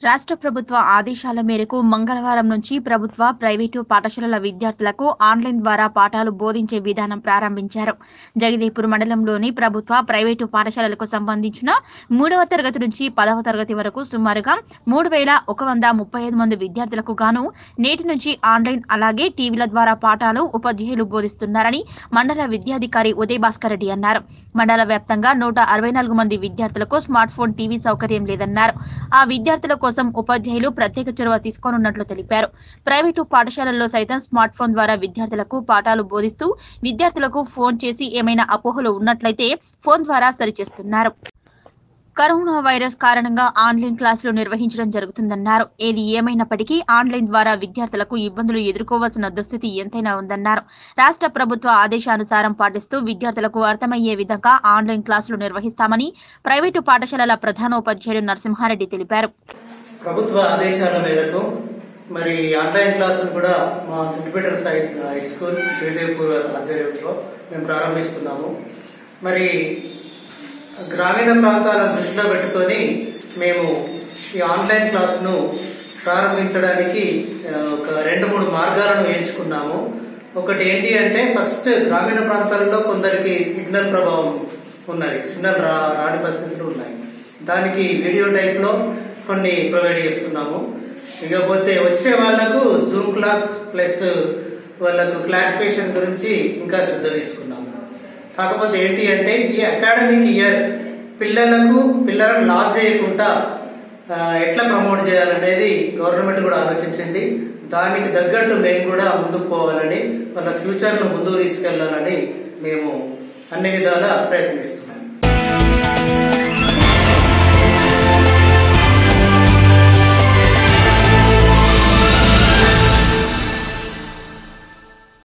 రాష్ట్ర ప్రభుత్వ ఆదేశాల మేరకు మంగళవారం నుంచి ప్రభుత్వ ప్రైవేటు పాఠశాలల విద్యార్థులకు ఆన్లైన్ ద్వారా పాఠాలు బోధించే విధానం ప్రారంభించారు జగదేపూర్ మండలంలోని ప్రభుత్వ ప్రైవేటు పాఠశాలలకు సంబంధించిన మూడవ తరగతి నుంచి పదవ తరగతి వరకు సుమారుగా మూడు వేల ఒక వంద ముప్పై ఐదు మంది విద్యార్థులకు గాను నేటి నుంచి ఆన్లైన్ అలాగే టీవీల ద్వారా పాఠాలు ఉపాధ్యాయులు బోధిస్తున్నారని మండల విద్యాధికారి ఉదయ్ భాస్కర్ రెడ్డి అన్నారు మండల వ్యాప్తంగా నూట అరవై నాలుగు మంది విద్యార్థులకు స్మార్ట్ ఫోన్ టీవీ సౌకర్యం లేదన్నారు ఆ విద్యార్థుల కోసం ఉపాధ్యాయులు ప్రత్యేక చొరవ తీసుకోనున్నట్లు తెలిపారు ప్రైవేటు పాఠశాలల్లో సైతం స్మార్ట్ ఫోన్ ద్వారా విద్యార్థులకు పాఠాలు బోధిస్తూ విద్యార్థులకు ఫోన్ చేసి ఏమైనా అపోహలు ఉన్నట్లయితే ఫోన్ ద్వారా సరిచేస్తున్నారు కరోనా వైరస్ కారణంగా ఆన్లైన్ క్లాసులు నిర్వహించడం జరుగుతుందన్నారు ఏది ఏమైనప్పటికీ ఆన్లైన్ ద్వారా విద్యార్థులకు ఇబ్బందులు ఎదుర్కోవాల్సిన దుస్థితి ఎంతైనా ఉందన్నారు రాష్ట్ర ప్రభుత్వ ఆదేశానుసారం పాటిస్తూ విద్యార్థులకు అర్థమయ్యే విధంగా ఆన్లైన్ క్లాసులు నిర్వహిస్తామని ప్రైవేటు పాఠశాలల ప్రధానోపాధ్యాయుడు నరసింహారెడ్డి తెలిపారు ప్రభుత్వ ఆదేశాల మేరకు మరి ఆన్లైన్ క్లాసులు కూడా మా Saint Peter's high high school Jayadevpur ఆధ్వర్యంలో మేము ప్రారంభిస్తున్నాము మరి గ్రామీణ ప్రాంతాలను దృష్టిలో పెట్టుకొని మేము ఈ ఆన్లైన్ క్లాసును ప్రారంభించడానికి ఆ, ఒక రెండు మూడు మార్గాలను ఎంచుకున్నాము ఒకటి ఏంటి అంటే ఫస్ట్ గ్రామీణ ప్రాంతాల్లో కొందరికి సిగ్నల్ ప్రభావం ఉన్నది సిగ్నల్ రా రాని పరిస్థితులు ఉన్నాయి దానికి వీడియో టైప్లో కొన్ని ప్రొవైడ్ చేస్తున్నాము ఇకపోతే వచ్చే వాళ్ళకు జూమ్ క్లాస్ ప్లస్ వాళ్ళకు క్లారిఫికేషన్ గురించి ఇంకా శ్రద్ధ తీసుకున్నాము కాకపోతే ఏంటి అంటే ఈ అకాడమిక్ ఇయర్ పిల్లలకు పిల్లలను లాస్ చేయకుండా ఆ, ఎట్లా ప్రమోట్ చేయాలనేది గవర్నమెంట్ కూడా ఆలోచించింది దానికి తగ్గట్టు మేము కూడా ముందుకు పోవాలని వాళ్ళ ఫ్యూచర్ను ముందుకు తీసుకెళ్లాలని మేము అన్ని విధాలా ప్రయత్నిస్తున్నాం